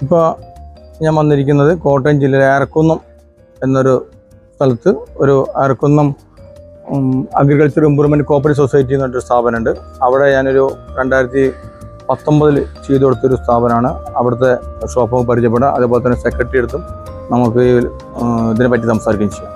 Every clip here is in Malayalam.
ഇപ്പോൾ ഞാൻ വന്നിരിക്കുന്നത് കോട്ടയം ജില്ലയിലെ അയർക്കുന്നം എന്നൊരു സ്ഥലത്ത് ഒരു Ayarkunnam agriculture improvement cooperative society എന്ന് പറഞ്ഞൊരു സ്ഥാപനമുണ്ട് അവിടെ ഞാനൊരു രണ്ടായിരത്തി പത്തൊമ്പതിൽ ചെയ്തു കൊടുത്തൊരു സ്ഥാപനമാണ് അവിടുത്തെ ഷോപ്പ് പരിചയപ്പെടാം അതേപോലെ തന്നെ സെക്രട്ടറി അടുത്തും നമുക്ക് ഈ, ആ, ഇതിനെപ്പറ്റി സംസാരിക്കുകയും ചെയ്യാം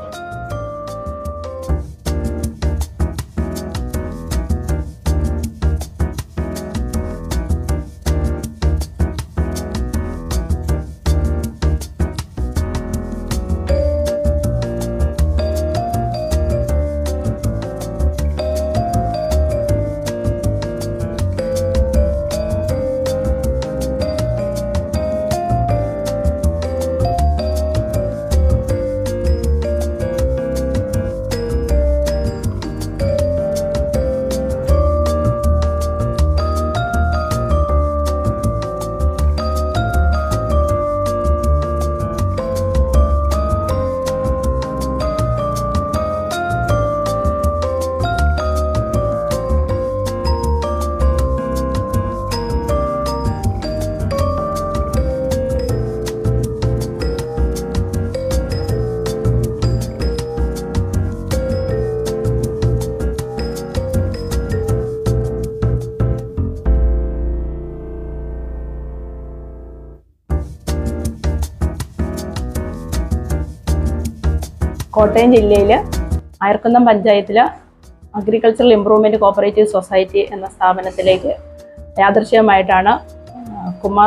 കോട്ടയം ജില്ലയിൽ അയർക്കുന്നം പഞ്ചായത്തിൽ അഗ്രികൾച്ചറൽ ഇമ്പ്രൂവ്മെൻറ്റ് കോപ്പറേറ്റീവ് സൊസൈറ്റി എന്ന സ്ഥാപനത്തിലേക്ക് യാദൃശ്യമായിട്ടാണ് ആ, കുമാർ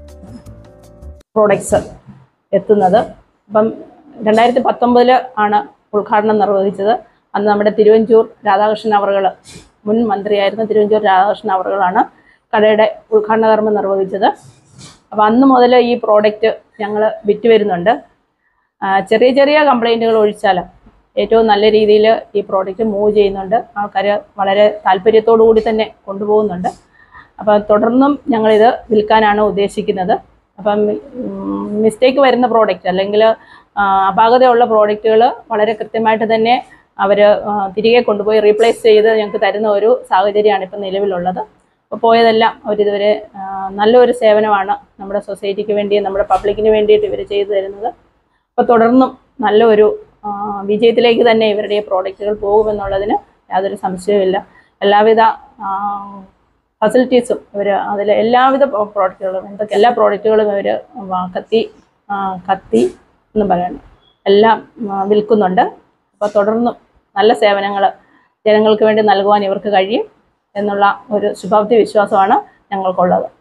പ്രോഡക്ട്സ് എത്തുന്നത് അപ്പം രണ്ടായിരത്തി പത്തൊമ്പതിൽ ആണ് ഉദ്ഘാടനം നിർവഹിച്ചത് അന്ന് നമ്മുടെ തിരുവഞ്ചൂർ രാധാകൃഷ്ണൻ അവറുകൾ മുൻ മന്ത്രിയായിരുന്ന തിരുവഞ്ചൂർ രാധാകൃഷ്ണൻ അവറുകളാണ് കടയുടെ ഉദ്ഘാടന കർമ്മം നിർവഹിച്ചത് അപ്പോൾ അന്ന് മുതൽ ഈ പ്രോഡക്റ്റ് ഞങ്ങൾ വിറ്റ് വരുന്നുണ്ട് ആ, ചെറിയ ചെറിയ കംപ്ലൈൻറ്റുകൾ ഒഴിച്ചാൽ ഏറ്റവും നല്ല രീതിയിൽ ഈ പ്രോഡക്റ്റ് മൂവ് ചെയ്യുന്നുണ്ട് ആൾക്കാർ വളരെ താല്പര്യത്തോടു കൂടി തന്നെ കൊണ്ടുപോകുന്നുണ്ട് അപ്പം തുടർന്നും ഞങ്ങളിത് വിൽക്കാനാണ് ഉദ്ദേശിക്കുന്നത് അപ്പം മിസ്റ്റേക്ക് വരുന്ന പ്രോഡക്റ്റ് അല്ലെങ്കിൽ അപാകതയുള്ള പ്രോഡക്റ്റുകൾ വളരെ കൃത്യമായിട്ട് തന്നെ അവർ തിരികെ കൊണ്ടുപോയി റീപ്ലേസ് ചെയ്ത് ഞങ്ങൾക്ക് തരുന്ന ഒരു സാഹചര്യമാണ് ഇപ്പം നിലവിലുള്ളത് അപ്പോൾ പോയതെല്ലാം അവരിതുവരെ ആ, നല്ലൊരു സേവനമാണ് നമ്മുടെ സൊസൈറ്റിക്ക് വേണ്ടി നമ്മുടെ പബ്ലിക്കിന് വേണ്ടിയിട്ട് ഇവർ ചെയ്തു തരുന്നത് അപ്പോൾ തുടർന്നും നല്ലൊരു ആ, വിജയത്തിലേക്ക് തന്നെ ഇവരുടെ ഈ പ്രോഡക്റ്റുകൾ പോകുമെന്നുള്ളതിന് യാതൊരു സംശയവുമില്ല എല്ലാവിധ ഫെസിലിറ്റീസും ഇവർ അതിൽ എല്ലാവിധ പ്രോഡക്റ്റുകളും എന്തൊക്കെ എല്ലാ പ്രോഡക്റ്റുകളും ഇവർ കത്തി ആ, കത്തി എന്നും പറയണം എല്ലാം ആ, വിൽക്കുന്നുണ്ട് അപ്പോൾ തുടർന്നും നല്ല സേവനങ്ങൾ ജനങ്ങൾക്ക് വേണ്ടി നൽകുവാൻ ഇവർക്ക് കഴിയും എന്നുള്ള ഒരു ശുഭാപ്തി വിശ്വാസമാണ് ഞങ്ങൾക്കുള്ളത്